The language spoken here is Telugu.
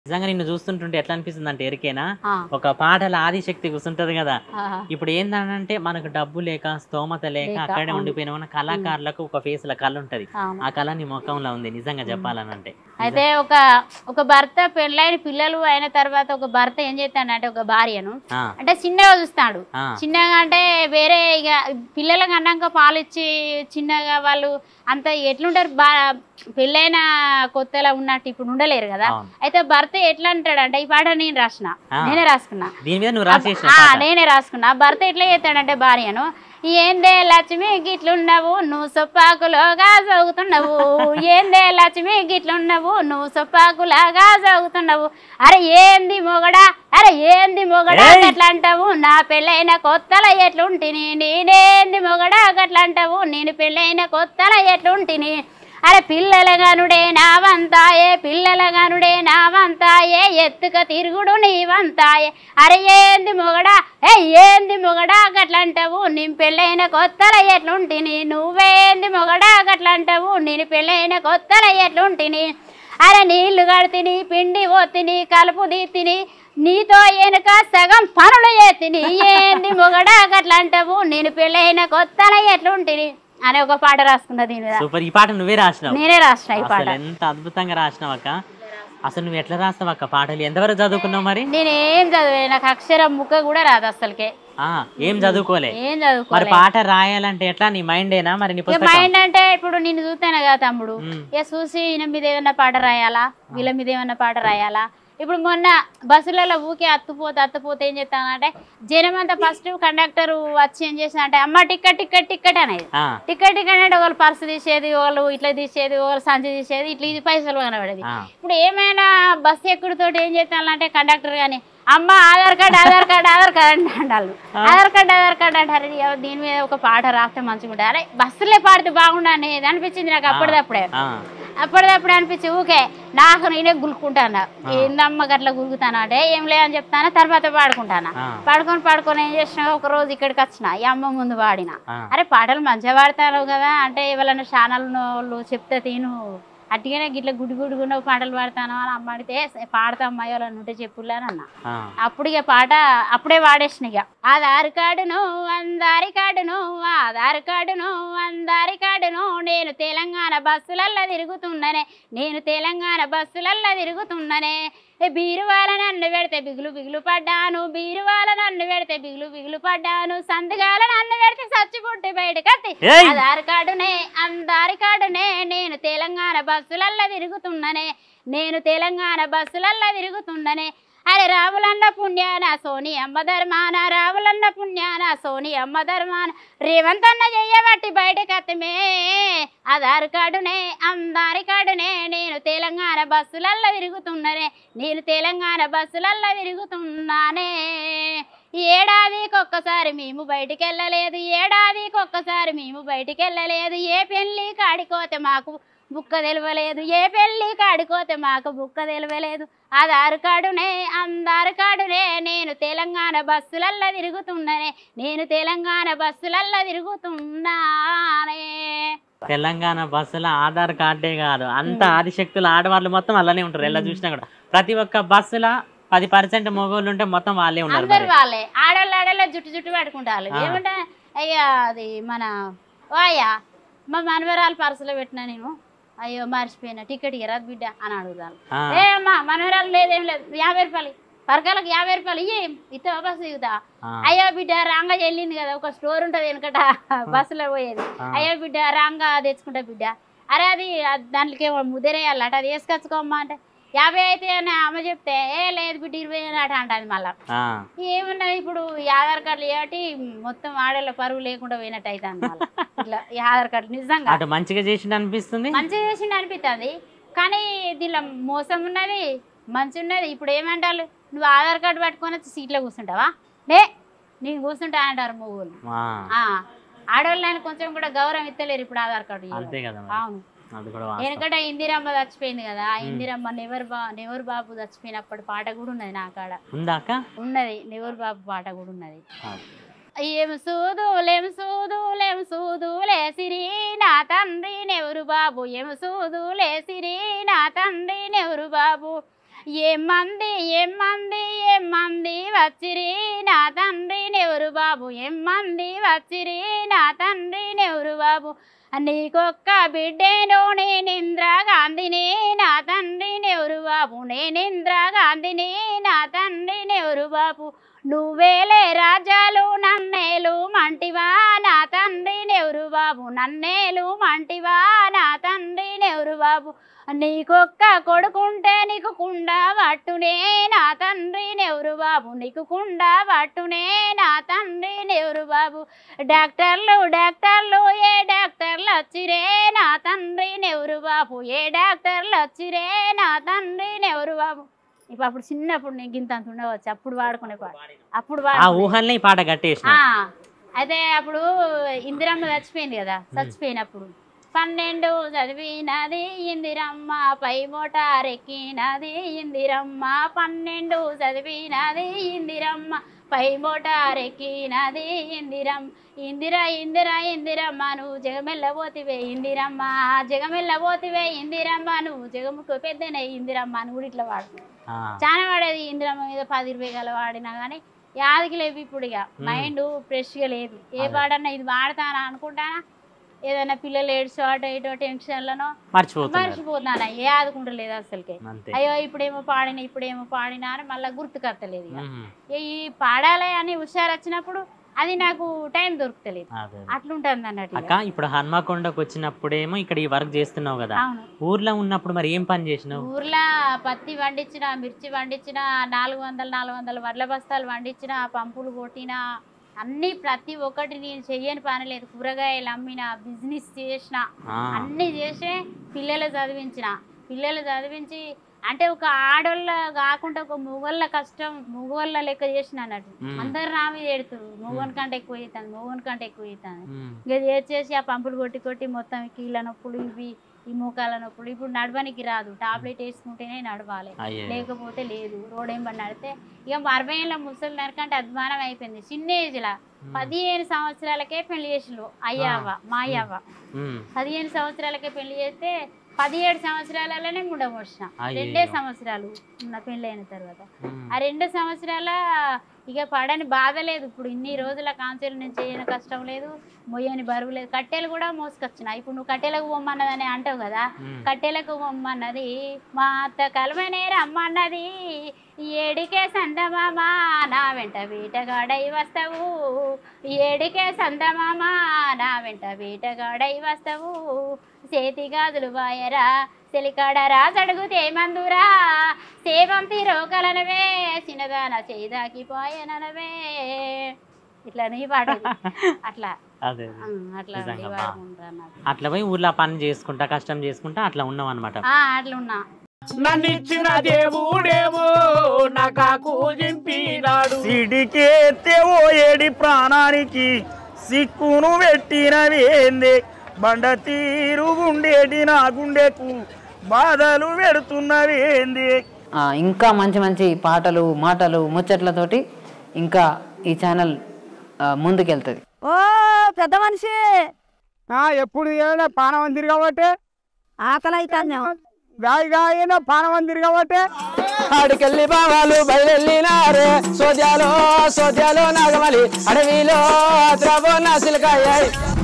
నిజంగా నిన్ను చూస్తుంటుంటే ఎట్లా అనిపిస్తుంది అంటే ఎరికేనా ఆ, ఒక పాటల ఆదిశక్తి కూర్చుంటది కదా ఆహా. ఇప్పుడు ఏంటంటే మనకు డబ్బు లేక స్తోమత లేక లేక, అక్కడే అవును. ఉండిపోయిన మన కళాకారులకు ఒక ఫేస్ లో కళ ఉంటది అవును. ఆ కళ నీ ముఖంలో ఉంది నిజంగా చెప్పాలనంటే అయితే ఒక ఒక భర్త పెళ్ళైన పిల్లలు అయిన తర్వాత ఒక భర్త ఏం చేస్తాడంటే ఒక భార్యను ఆ, అంటే చిన్నగా చూస్తాడు ఆ, చిన్నగా అంటే వేరే ఇక పిల్లలకు అన్నాక పాలు ఇచ్చి చిన్నగా వాళ్ళు అంత ఎట్లుంటారు బా పెళ్ళైన కొత్తలో ఉన్నట్టు ఇప్పుడు ఉండలేరు కదా అవును. అయితే భర్త ఎట్లా అంటాడు అంటే ఈ పాట నేను రాసిన ఆ. నేనే రాసుకున్నా దీని మీద నువ్వు రాసేసిన ఆ, పాట. నేనే రాసుకున్నా భర్త ఎట్లా చేస్తాడంటే భార్యను ఏందే లక్ష్మి గిట్లున్నావు నువ్వు సొప్పాకులోగా సాగుతున్నావు ఏందే లక్ష్మి గిట్లున్నావు నువ్వు సొప్పాకులాగా సాగుతున్నావు అరే ఏంది మొగడా అరే ఏంది మొగడా ఏయ్! గట్లా అంటావు నా పెళ్ళైన కొత్తల ఎట్లుంటిని నేనేంది మొగడా గట్లా అంటావు నేను పెళ్ళైన కొత్తల ఎట్లుంటిని అరే పిల్లల గనుడే నావంతాయే పిల్లల గనుడే నావంతాయే ఎత్తుక తిరుగుడు నీవంతాయే అరే ఏంది మొగడా ఏ ఏంది మొగడా గట్లంటావు నేను పెళ్ళైన కొత్తల ఎట్లుంటిని నువ్వేంది మొగడా గట్లంటావు నేను పెళ్ళైన కొత్తల ఎట్లుంటిని అరే నీళ్లు కడితిని పిండి పోతిని కలుపు తీతిని నీతో వెనుక సగం పనులు చేతిని ఏంది మొగడా గట్లంటావు నేను పెళ్ళైన కొత్తల ఎట్లుంటిని అనే ఒక పాట రాసుకున్నా దీని మీద సూపర్ ఈ పాట నువ్వే రాసినావు నేనే రాసిన ఈ పాట అసలు ఎంత అద్భుతంగా రాసినావు అక్క అసలు నువ్వు ఎట్లా రాస్తావు అక్క పాటలు ఎంతవరకు చదువుకున్నావు మరి నేనేం చదివే నాకు అక్షరం ముక్క కూడా రాదు అసలుకే ఆ ఏం చదువుకోలే ఏం మరి చదువుకోలే పాట రాయాలంటే ఎట్లా నీ మైండేనా మరి నీ ఇక పుస్తకం మైండ్ అంటే ఇప్పుడు నేను చూస్తాను కదా తమ్ముడు ఉమ్. ఇక చూసి ఈయన మీద ఏమన్నా పాట రాయాలా వీళ్ళ మీద ఏమన్నా పాట రాయాలా ఇప్పుడు మొన్న బస్సులలో ఊకే అత్తుపోతే అత్తుపోతే ఏం చేస్తానంటే జనం అంతా ఫస్ట్ కండక్టర్ వచ్చి ఏం చేసిన అంటే అమ్మ టికెట్ టికెట్ టికెట్ అనేది ఆ, టికెట్ టికెట్ అంటే వాళ్ళు పర్సు తీసేది వాళ్ళు ఇట్లా తీసేది వాళ్ళు సంచి తీసేది ఇట్లా ఇది పైసలు కనబడేది ఆ, ఇప్పుడు ఏమైనా బస్సు ఎక్కుడితోటి ఏం చేస్తానంటే కండక్టర్ కానీ అమ్మ Aadhaar card Aadhaar card Aadhaar card అంటే అంటారు ఆధార్ కార్డ్ ఆధార్ కార్డ్ అంటారు ఇది ఎవరు దీని మీద ఒక పాట రాస్తే మంచిగా ఉంటుంది అరే బస్సులే పాడితే బాగుండు అనేది అనిపించింది నాకు అప్పటిదప్పుడే ఆ, అప్పటిదప్పుడు అనిపించి ఊకే నాకు నేనే గులుకుంటాను ఏందమ్మ గట్ల గులుకుతాను అంటే ఏం లేదని చెప్తాను తర్వాత పాడుకుంటాను ఆ, పాడుకొని పాడుకొని ఏం చేసిన ఒక రోజు ఇక్కడికి వచ్చిన ఈ అమ్మ ముందు పాడిన ఆ. అరే పాటలు మంచిగా పాడతారు కదా అంటే ఎవరైనా ఛానల్ వాళ్ళు చెప్తే తిను అట్టిగానే గిట్ల గుడి గుడిగుండ పాటలు పాడతాను అని అమ్మ అడిగితే "సే, పాడతా అమ్మాయి వాళ్ళని ఉంటే చెప్పులే అని అన్న ఆ, అప్పుడు ఇక పాట అప్పుడే వాడేసిన ఇక ఆధార్ కార్డును అందారి కార్డును ఆధార్ కార్డును అందారి కార్డును నేను తెలంగాణ బస్సులల్లో తిరుగుతున్ననే నేను తెలంగాణ బస్సులల్లో తిరుగుతున్ననే ఏ బీరువాల నన్ను పెడితే బిగులు బిగులు పడ్డాను బీరువాల నన్ను పెడితే బిగులు బిగులు పడ్డాను సందుగాల నన్ను పెడితే చచ్చిపుట్టి బయటకత్తి ఏయ్! ఆధార్ కార్డునే అందారి కార్డునే నేను తెలంగాణ బస్సులల్లో తిరుగుతున్ననే నేను తెలంగాణ బస్సులల్లో తిరుగుతున్ననే అరే రావులన్న పుణ్యాన సోని అమ్మ ధర్మాన రావులన్న పుణ్యాన సోని అమ్మ ధర్మాన రేవంత్ అన్న చెయ్యబట్టి బయటకత్తమే ఆధార్ కార్డునే అందారి కార్డునే నేను తెలంగాణ బస్సులల్లో తిరుగుతున్ననే నేను తెలంగాణ బస్సులల్లో తిరుగుతున్నానే ఈ ఏడాదికి ఒక్కసారి మేము బయటికి వెళ్ళలేదు ఏడాదికి ఒక్కసారి మేము బయటికి వెళ్ళలేదు ఏ పెళ్ళి కాడికోతే మాకు బుక్క తెలియలేదు ఏ పెళ్ళి కాడికోతే మాకు బుక్క తెలియలేదు ఆధార్ కార్డునే అందార్ కార్డునే నేను తెలంగాణ బస్సులల్లో తిరుగుతున్ననే నేను తెలంగాణ బస్సులల్లో తిరుగుతున్నానే తెలంగాణ బస్సుల ఆధార్ కార్డే కాదు అంత ఆదిశక్తుల ఆడవాళ్ళు మొత్తం అలానే ఉంటారు ఎలా చూసినా కూడా ప్రతి ఒక్క బస్సుల పది పర్సెంట్ మొగోళ్ళు ఉంటే మొత్తం వాళ్ళే ఉన్నారు అందరు మరి. వాళ్ళే ఆడవాళ్ళు ఆడవాళ్ళ జుట్టు జుట్టు పట్టుకుంటారు ఆ. ఏమంటే అయ్యా అది మన వాయా మా మనవరాలు పర్సులో పెట్టినా నేను అయ్యో మర్చిపోయినా టికెట్ ఇరాదు బిడ్డ అని అడుగుతాను ఆ, ఏ అమ్మా మనవరాలు లేదేం లేదు యాభై రూపాయలు పరకాలకు యాభై రూపాయలు ఇయ్యి ఇస్తే బస్సు దిగుతా ఆ, అయ్యో బిడ్డ రాంగా వెళ్ళింది కదా ఒక స్టోర్ ఉంటుంది వెనకట బస్సులో పోయేది ఆ. అయ్యో బిడ్డ రాంగా తెచ్చుకుంటా బిడ్డ అరే అది అది దాంట్లోకి ఏమో ముద్దరేయాలట అది వేసుకొచ్చుకోమ్మా అంటే యాభై అయితే అని అమ్మ చెప్తే ఏ లేదు బిడ్డ ఇరవై అట అంటుంది మళ్ళా ఆ, ఏమున్నది ఇప్పుడు ఈ ఆధార్ కార్డులు ఏమిటి మొత్తం ఆడేళ్ళ పరువు లేకుండా పోయినట్టు అవుతుంది మళ్ళా ఇట్లా ఈ ఆధార్ కార్డు నిజంగా అటు మంచిగా చేసిండు అనిపిస్తుంది మంచిగా చేసిండు అనిపిస్తుంది కానీ దీనిలో మోసం ఉన్నది మంచి ఉన్నది ఇప్పుడు ఏమంటారు నువ్వు ఆధార్ కార్డు పట్టుకొని వచ్చి సీట్లో కూర్చుంటావా లే నేను కూర్చుంటా అంటారు మొగోళ్ళు ఆ, ఆ, ఆడవాళ్ళని కొంచెం కూడా గౌరవం ఇస్తలేరు ఇప్పుడు ఆధార్ కార్డు ఇవ్వడం. అంతే కదా మరి. అవును అది కూడా వాస్తవం. వెనకట ఇందిరమ్మ చచ్చిపోయింది కదా ఆ ఇందిరమ్మ నెవరు బా నెవరు బాబు చచ్చిపోయినప్పుడు పాట కూడా ఉన్నది నా కాడ ఉందా అక్క ఉన్నది నెవరు బాబు పాట కూడా ఉన్నది ఆ, ఏం సూదులేం సూదులేం సూదులే సిరి నా తండ్రి నెవరు బాబు ఏం సూదులే సిరి నా తండ్రి నెవరు బాబు ఏమంది ఏమంది ఏమంది వచ్చిరి నా తండ్రి నెవరు బాబు ఏమంది వచ్చిరి నా తండ్రి నెవరు బాబు నీకొక్క బిడ్డేను నేను ఇందిరా గాంధీని నా తండ్రి నెవరు బాబు నేను ఇందిరా గాంధీని నా తండ్రి నెవరు బాబు నువ్వేలే రాజాలు నన్నేలు మంటివా నా తండ్రి నెవరు బాబు నన్నేలు మంటివా నా తండ్రి నెవరు బాబు నీకొక్క కొడుకుంటే నీకు కుండ పట్టునే నా తండ్రి నెవరు బాబు నీకు కుండ పట్టునే నా తండ్రి నెవరు బాబు డాక్టర్లు డాక్టర్లు ఏ డాక్టర్లు వచ్చిరే నా తండ్రి నెవరు బాబు ఏ డాక్టర్లు వచ్చిరే నా తండ్రి నెవరు బాబు ఇప్పుడు అప్పుడు చిన్నప్పుడు నీకు ఇంత అంత ఉండవచ్చు అప్పుడు వాడుకునే పాట అప్పుడు ఆ వాడుకునే ఊహల్ని ఈ పాట కట్టేసిన ఆ, అయితే అప్పుడు ఇందిరమ్మ చచ్చిపోయింది కదా చచ్చిపోయినప్పుడు పన్నెండు చదివినది ఇందిరమ్మ పై మోటారెక్కినది ఇందిరమ్మ పన్నెండు చదివినది ఇందిరమ్మ పై మోటారెక్కినది ఇందిరమ్మ ఇందిర ఇందిర ఇందిరమ్మ నువ్వు జగమెల్లబోతివే ఇందిరమ్మ జగమెల్లబోతివే ఇందిరమ్మ నువ్వు జగముకు పెద్దనే ఇందిరమ్మ అని కూడా ఇట్లా వాడు ఆ, చాలా వాడేది ఇందిరమ్మ మీద పది ఇరవై గల వాడినా కానీ యాదికి లేవు ఇప్పుడు ఇక మైండ్ ఫ్రెష్గా లేదు ఏ పాడన్నా ఇది వాడతానా అనుకుంటానా ఏదైనా పిల్లలు ఏడ్చో అటో ఇటో టెన్షన్లను మర్చిపోతున్నారు మర్చిపోతానా ఏ ఆదుకుంటలేదు అసలుకే అంతే అయ్యో ఇప్పుడేమో పాడిన ఇప్పుడేమో పాడినా అని మళ్ళీ గుర్తుకత్తలేదు ఇక ఉమ్, ఈ పాడాలి అని హుషారు వచ్చినప్పుడు అది నాకు టైం దొరుకుతలేదు అదే అదే. అట్లుంటుంది అన్నట్టు ఇక. అక్క ఇప్పుడు హన్మకొండకు వచ్చినప్పుడేమో ఇక్కడ ఈ వర్క్ చేస్తున్నావు కదా అవును ఊర్లో ఉన్నప్పుడు మరి ఏం పని చేసినావు ఊర్లో పత్తి పండించిన మిర్చి పండించిన నాలుగు వందలు నాలుగు వందల వడ్ల బస్తాలు పండించిన పంపులు కొట్టిన అన్ని ప్రతి ఒక్కటి నేను చెయ్యని పని లేదు కూరగాయలు అమ్మిన బిజినెస్ చేసిన ఆ, అన్ని చేసి పిల్లలు చదివించిన పిల్లలు చదివించి అంటే ఒక ఆడోళ్ళ కాకుండా ఒక మొగోళ్ళ కష్టం మొగోళ్ళ లెక్క చేసిన అన్నట్టు మ్మ్. అందరు నా మీద ఎడుతురు మొగోని కంటే ఎక్కువ అవుతుంది మొగోని కంటే ఎక్కువ అవుతుంది ఉమ్, ఇక చేసేసి ఆ పంపులు కొట్టి కొట్టి మొత్తం ఈ కీళ్ళ నొప్పులు ఇవి ఈ మోకాల నొప్పులు ఇప్పుడు నడవనికి రాదు టాబ్లెట్ వేసుకుంటేనే నడవాలి అయ్యే లేకపోతే లేదు రోడ్ ఏం పని నడితే ఇక అరవై ఏళ్ళ ముసలి నరకంటే అధ్వానం అయిపోయింది చిన్న ఏజ్లా పదిహేను సంవత్సరాలకే పెళ్లి చేసిండు అయ్యావ మా అయ్యావ ఉమ్, పదిహేను సంవత్సరాలకే పెళ్లి చేస్తే పదిహేడు సంవత్సరాలలోనే ముండమోసిన అయ్యయ్యో. రెండే సంవత్సరాలు నా పెళ్ళి అయిన తర్వాత ఉమ్, ఆ రెండు సంవత్సరాల ఇక పడని బాధ లేదు ఇప్పుడు ఇన్ని రోజుల కాన్సెల్ నేను చేయని కష్టం లేదు మొయ్యని బరువు లేదు కట్టెలు కూడా మోసుకొచ్చిన ఇప్పుడు నువ్వు కట్టెలకు పొమ్మన్నదని అంటావు కదా ఉమ్, కట్టెలకు పొమ్మన్నది మా అత్త కలమనే రమ్మన్నది ఏడికే సందమామ నా వెంట వీటగాడై వస్తావు ఏడికే సందమామ నా వెంట వీటగాడై వస్తావు చేతి గాజులు బాయరా చెలికాడ రాజడుగుతే మందురా సేవంతి రోకలనవే చిన్నదాన చేదాకి పోయననవే ఇట్లా నీ పాడేది అట్లా అదే అదే. ఆ, అట్లా నిజంగా నీ బా. పాడుకుంటా అన్నది. అట్లా పోయి ఊర్లో పని చేసుకుంటా కష్టం చేసుకుంటా అట్లా ఉన్నావు అనమాట ఆ, అట్లున్నా నన్నిచ్చిన దేవుడేమో నాకు జింపినాడు సిడికేస్తే ఓ ఏడి ప్రాణానికి సిక్కును పెట్టినవేందే బండ తీరు గుండేటి నా గుండెకు బాధలు పెడుతున్నవేందే ఆ, ఇంకా మంచి మంచి పాటలు మాటలు ముచ్చట్లతోటి ఇంకా ఈ ఛానల్ ఆ, ముందుకెళ్తుంది ఓ పెద్ద మనిషి ఎప్పుడు ఏమైనా పానం తిరగబట్టే ఆకలి అవుతాను గాయగా అయినా పానం తిరగబట్టే ఆడికెళ్ళి బావాలు బయలునారే సోద్యాలో సోద్యాలో నాగమలి అడవిలో ద్రవ నాసిలకాయ